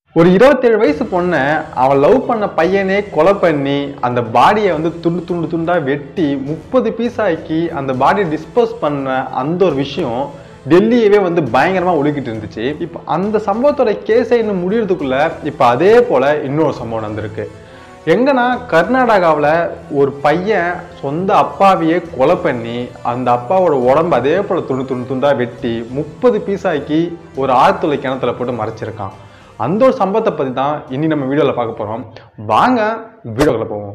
ஒரு இருபத்தேழு வயசு பொண்ணை அவன் லவ் பண்ண பையனே கொலை பண்ணி அந்த பாடியை வந்து துண்டு துண்டு துண்டா வெட்டி முப்பது பீஸ் ஆக்கி அந்த பாடியை டிஸ்போஸ் பண்ண அந்த ஒரு விஷயம் டெல்லியவே வந்து பயங்கரமா ஒழுக்கிட்டு இருந்துச்சு இப்போ அந்த சம்பவத்தோட கேஸை இன்னும் முடியறதுக்குள்ள இப்போ அதே போல இன்னொரு சம்பவம் நடந்திருக்கு எங்கன்னா கர்நாடகாவில் ஒரு பையன் சொந்த அப்பாவையே கொலை பண்ணி அந்த அப்பாவோட உடம்பு அதே போல துண்டு துண்டு துண்டா வெட்டி முப்பது பீஸ் ஆக்கி ஒரு ஆழ்துளை கிணத்துல போட்டு மறைச்சிருக்கான் அந்த ஒரு சம்பவத்தை பற்றி தான் இனி நம்ம வீடியோவில் பார்க்க போகிறோம் வாங்க வீடியோக்குள்ள போவோம்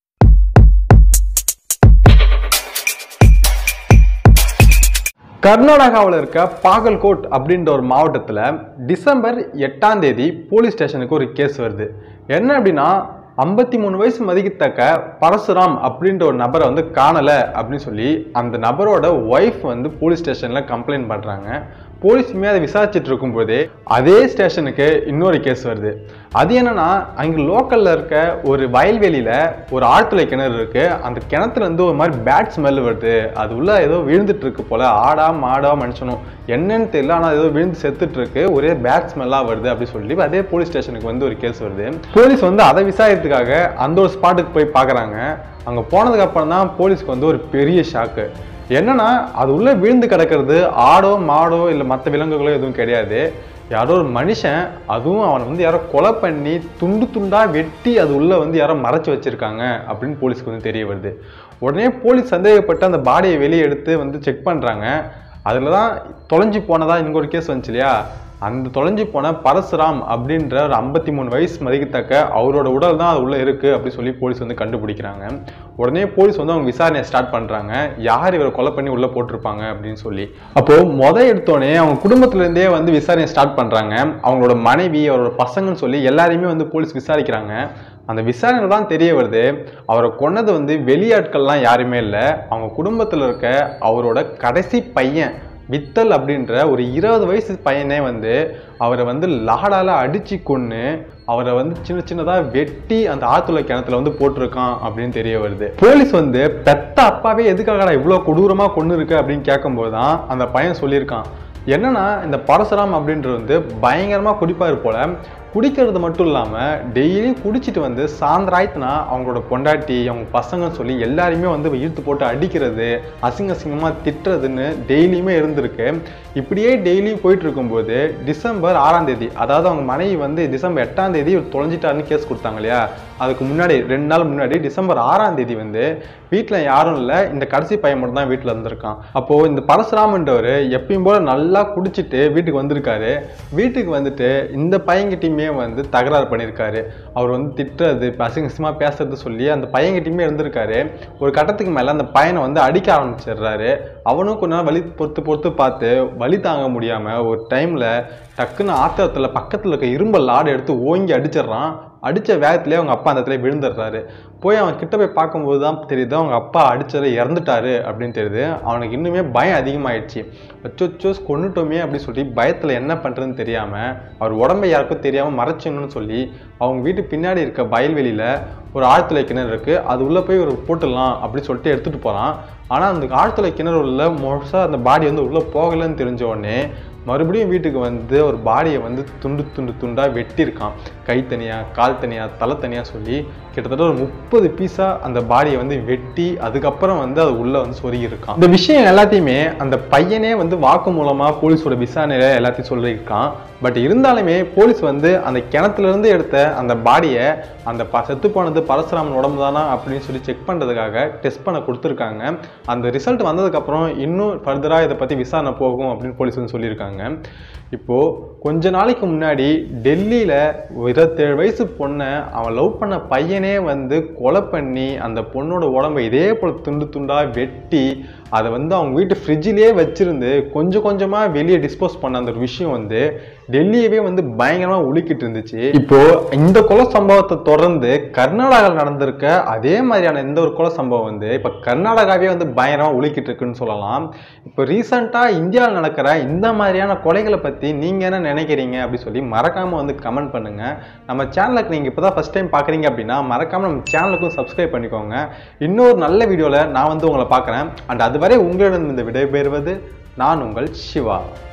கர்நாடகாவில் இருக்க பாகல்கோட் அப்படின்ற ஒரு மாவட்டத்தில் டிசம்பர் எட்டாம் தேதி போலீஸ் ஸ்டேஷனுக்கு ஒரு கேஸ் வருது என்ன அப்படின்னா ஐம்பத்தி மூணு வயசு மதிக்கத்தக்க பரசுராம் அப்படின்ற ஒரு நபரை வந்து காணலை அப்படின்னு சொல்லி அந்த நபரோட ஒய்ஃப் வந்து போலீஸ் ஸ்டேஷனில் கம்ப்ளைண்ட் பண்ணுறாங்க போலீஸுமே அதை விசாரிச்சுட்டு இருக்கும்போதே அதே ஸ்டேஷனுக்கு இன்னொரு கேஸ் வருது அது என்னன்னா அங்கே லோக்கலில் இருக்க ஒரு வயல்வெளியில் ஒரு ஆழ்துளை கிணறு இருக்கு அந்த கிணத்துல இருந்து ஒரு மாதிரி பேட் ஸ்மெல் வருது அது உள்ள ஏதோ விழுந்துட்டு இருக்கு போல ஆடா மாடா மனுஷனும் என்னன்னு தெரியல ஆனால் ஏதோ விழுந்து செத்துட்டு இருக்கு ஒரே பேட் ஸ்மெல்லாக வருது அப்படி சொல்லி அதே போலீஸ் ஸ்டேஷனுக்கு வந்து ஒரு கேஸ் வருது போலீஸ் வந்து அதை விசாரிக்கிறதுக்காக அந்த ஒரு ஸ்பாட்டுக்கு போய் பார்க்குறாங்க அங்கே போனதுக்கு அப்புறம் தான் போலீஸ்க்கு வந்து ஒரு பெரிய ஷாக்கு என்னன்னா அது உள்ள விழுந்து கிடக்கிறது ஆடோ மாடோ இல்லை மற்ற விலங்குகளோ எதுவும் கிடையாது யாரோ ஒரு மனுஷன் அதுவும் அவனை வந்து யாரோ கொலை பண்ணி துண்டு துண்டா வெட்டி அது உள்ள வந்து யாரோ மறைச்சு வச்சிருக்காங்க அப்படின்னு போலீஸ்க்கு வந்து தெரிய வருது உடனே போலீஸ் சந்தேகப்பட்டு அந்த பாடியை வெளியே எடுத்து வந்து செக் பண்றாங்க அதில் தான் தொலைஞ்சு போனதா இங்க ஒரு கேஸ் வந்துச்சு இல்லையா அந்த தொலைஞ்சு போன பரசுராம் அப்படின்ற ஒரு ஐம்பத்தி மூணு வயசு மதிக்கத்தக்க அவரோட உடல் தான் அது உள்ள இருக்கு அப்படி சொல்லி போலீஸ் வந்து கண்டுபிடிக்கிறாங்க உடனே போலீஸ் வந்து அவங்க விசாரணையை ஸ்டார்ட் பண்றாங்க யார் இவரை கொலை பண்ணி உள்ள போட்டிருப்பாங்க அப்படின்னு சொல்லி அப்போ முத எடுத்தோடனே அவங்க குடும்பத்துல இருந்தே வந்து விசாரணையை ஸ்டார்ட் பண்றாங்க அவங்களோட மனைவி அவரோட பசங்கன்னு சொல்லி எல்லாரையுமே வந்து போலீஸ் விசாரிக்கிறாங்க அந்த விசாரணையில் தான் தெரிய வருது அவரை கொன்னது வந்து வெளியாட்கள்லாம் யாருமே இல்லை அவங்க குடும்பத்தில் இருக்க அவரோட கடைசி பையன் வித்தல் அப்படின்ற ஒரு இருபது வயசு பையனே வந்து அவரை வந்து லாடால அடிச்சு கொன்று அவரை வந்து சின்ன சின்னதாக வெட்டி அந்த ஆத்துளை கிணத்துல வந்து போட்டிருக்கான் அப்படின்னு தெரிய வருது போலீஸ் வந்து பெத்த அப்பாவே எதுக்காகடா இவ்வளோ கொடூரமாக கொண்டு இருக்கு அப்படின்னு கேட்கும்போது தான் அந்த பையன் சொல்லியிருக்கான் என்னன்னா இந்த பரசுராம் அப்படின்றது வந்து பயங்கரமாக குடிப்பார் போல குடிக்கிறது மட்டும் இல்லாமல் டெய்லியும் குடிச்சிட்டு வந்து சாயந்தராயத்துனா அவங்களோட பொண்டாட்டி அவங்க பசங்கன்னு சொல்லி எல்லாரையுமே வந்து இழுத்து போட்டு அடிக்கிறது அசிங்க அசிங்கமாக திட்டுறதுன்னு டெய்லியுமே இருந்திருக்கு இப்படியே டெய்லியும் போயிட்டு இருக்கும்போது டிசம்பர் ஆறாம் தேதி அதாவது அவங்க மனைவி வந்து டிசம்பர் எட்டாம் தேதி இவர் தொலைஞ்சிட்டாருன்னு கேஸ் கொடுத்தாங்க இல்லையா அதுக்கு முன்னாடி ரெண்டு நாள் முன்னாடி டிசம்பர் ஆறாம் தேதி வந்து வீட்டில் யாரும் இல்லை இந்த கடைசி பையன் மட்டும் தான் வீட்டில் இருந்திருக்கான் அப்போது இந்த பரசுராமன்றவர் எப்பயும் போல நல்லா குடிச்சிட்டு வீட்டுக்கு வந்திருக்காரு வீட்டுக்கு வந்துட்டு இந்த பையன்கிட்டயுமே வந்து தகராறு பண்ணியிருக்காரு அவர் வந்து திட்டுறது அசிங்கசமாக பேசுறது சொல்லி அந்த பையன்கிட்டயுமே இருந்திருக்காரு ஒரு கட்டத்துக்கு மேலே அந்த பையனை வந்து அடிக்க ஆரம்பிச்சிடுறாரு அவனும் கொஞ்ச நேரம் வலி பொறுத்து பொறுத்து பார்த்து வலி தாங்க முடியாமல் ஒரு டைமில் டக்குன்னு ஆத்திரத்தில் பக்கத்தில் இருக்க இரும்பல் லாடு எடுத்து ஓங்கி அடிச்சிடுறான் அடித்த வேகத்திலே அவங்க அப்பா அந்த இடத்துல விழுந்துடுறாரு போய் அவன் கிட்ட போய் பார்க்கும்போது தான் தெரியுது அவங்க அப்பா அடிச்சதை இறந்துட்டாரு அப்படின்னு தெரியுது அவனுக்கு இன்னுமே பயம் அதிகமாயிடுச்சு அச்சோச்சோஸ் கொண்டுட்டோமே அப்படி சொல்லி பயத்தில் என்ன பண்ணுறதுன்னு தெரியாமல் அவர் உடம்பை யாருக்கும் தெரியாமல் மறைச்சிடணும்னு சொல்லி அவங்க வீட்டு பின்னாடி இருக்க வயல்வெளியில் ஒரு ஆழ்துளை கிணறு இருக்குது அது உள்ளே போய் ஒரு போட்டுடலாம் அப்படின்னு சொல்லிட்டு எடுத்துகிட்டு போகிறான் ஆனால் அந்த ஆழ்துளை கிணறு உள்ள முழுசாக அந்த பாடி வந்து உள்ளே போகலைன்னு தெரிஞ்ச உடனே மறுபடியும் வீட்டுக்கு வந்து ஒரு பாடியை வந்து துண்டு துண்டு துண்டாக வெட்டியிருக்கான் கை தனியாக கால் தனியாக தலை தனியாக சொல்லி கிட்டத்தட்ட ஒரு முப்பது பீஸாக அந்த பாடியை வந்து வெட்டி அதுக்கப்புறம் வந்து அது உள்ளே வந்து சொருகி இருக்கான் இந்த விஷயம் எல்லாத்தையுமே அந்த பையனே வந்து வாக்கு மூலமாக போலீஸோட விசாரணையில எல்லாத்தையும் சொல்லியிருக்கான் பட் இருந்தாலுமே போலீஸ் வந்து அந்த கிணத்துல இருந்து எடுத்த அந்த பாடியை அந்த ப செத்து போனது பரசுராமன் உடம்பு தானா அப்படின்னு சொல்லி செக் பண்ணுறதுக்காக டெஸ்ட் பண்ண கொடுத்துருக்காங்க அந்த ரிசல்ட் வந்ததுக்கப்புறம் இன்னும் ஃபர்தராக இதை பற்றி விசாரணை போகும் அப்படின்னு போலீஸ் வந்து சொல்லியிருக்காங்க இப்போது கொஞ்ச நாளைக்கு முன்னாடி டெல்லியில் இருபத்தேழு வயசு பொண்ணை அவன் லவ் பண்ண பையனே வந்து கொலை பண்ணி அந்த பொண்ணோட உடம்பை இதே போல் துண்டு துண்டாக வெட்டி அதை வந்து அவங்க வீட்டு ஃப்ரிட்ஜிலேயே வச்சிருந்து கொஞ்சம் கொஞ்சமாக வெளியே டிஸ்போஸ் பண்ண அந்த ஒரு விஷயம் வந்து டெல்லியவே வந்து பயங்கரமாக உலுக்கிட்டு இருந்துச்சு இப்போ இந்த கொலை சம்பவத்தை தொடர்ந்து கர்நாடகாவில் நடந்திருக்க அதே மாதிரியான இந்த ஒரு கொலை சம்பவம் வந்து இப்போ கர்நாடகாவே வந்து பயங்கரமாக உலுக்கிட்டு இருக்குன்னு சொல்லலாம் இப்போ ரீசெண்டாக இந்தியாவில் நடக்கிற இந்த மாதிரியான கொலைகளை பற்றி நீங்கள் என்ன நினைக்கிறீங்க அப்படி சொல்லி மறக்காமல் வந்து கமெண்ட் பண்ணுங்க நம்ம சேனலுக்கு நீங்கள் இப்போ தான் ஃபஸ்ட் டைம் பார்க்குறீங்க அப்படின்னா மறக்காமல் நம்ம சேனலுக்கும் சப்ஸ்கிரைப் பண்ணிக்கோங்க இன்னொரு நல்ல வீடியோவில் நான் வந்து உங்களை பார்க்குறேன் அண்ட் அதுவரை உங்களிடம் இந்த விடைபெறுவது நான் உங்கள் சிவா